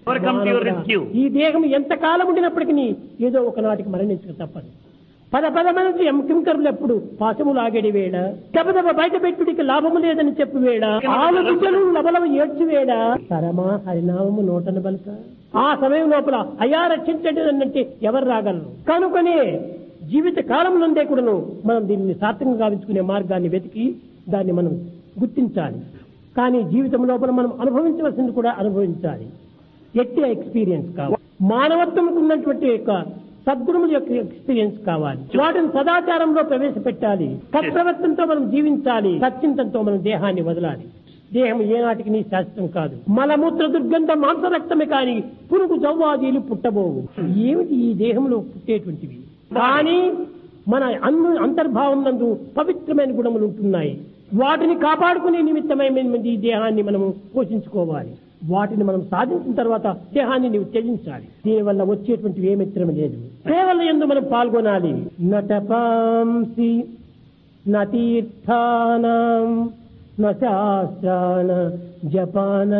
Or come to your మానవుడా, rescue. ఈ దేహం ఎంత కాలం ఉండినప్పటికీ ఏదో ఒకనాటికి మరణించక తప్పదు పద పదమనసు ఎంకింకరులు ఎప్పుడు పాశము లాగడి వేళ దెబ్బదెబ్బ బయట పెట్టుడికి లాభము లేదని చెప్పు వేళ ఆలు బిడ్డలు లబలవ ఏడ్చి వేళ తరమా హరినామము నోటన బలక ఆ సమయం లోపల అయ్యా రక్షించండి అన్నంటే ఎవరు రాగలరు కనుకనే జీవిత కాలం నుండే కూడాను మనం దీన్ని సార్థకంగా గావించుకునే మార్గాన్ని వెతికి దాన్ని మనం గుర్తించాలి కానీ జీవితం లోపల మనం అనుభవించవలసింది కూడా అనుభవించాలి ఎట్టి ఎక్స్పీరియన్స్ కావాలి మానవత్వం ఉన్నటువంటి యొక్క సద్గుణముల యొక్క ఎక్స్పీరియన్స్ కావాలి వాటిని సదాచారంలో ప్రవేశపెట్టాలి సత్ప్రవర్తనతో మనం జీవించాలి సచ్చింతంతో మనం దేహాన్ని వదలాలి దేహం ఏనాటికి నీ శాశ్వతం కాదు మలమూత్ర దుర్గంధ మాంసరక్తమే కాని పురుగు జవ్వాదీలు పుట్టబోవు ఏమిటి ఈ దేహంలో పుట్టేటువంటివి కానీ మన అన్ను అంతర్భావం నందు పవిత్రమైన గుణములు ఉంటున్నాయి వాటిని కాపాడుకునే నిమిత్తమై మేము ఈ దేహాన్ని మనము పోషించుకోవాలి వాటిని మనం సాధించిన తర్వాత దేహాన్ని నీవు త్యజించాలి దీనివల్ల వచ్చేటువంటి ఏ మిత్రం లేదు సేవల ఎందు మనం పాల్గొనాలి నటపాంసి నతీర్థానం న శాస్త్రాన జపాన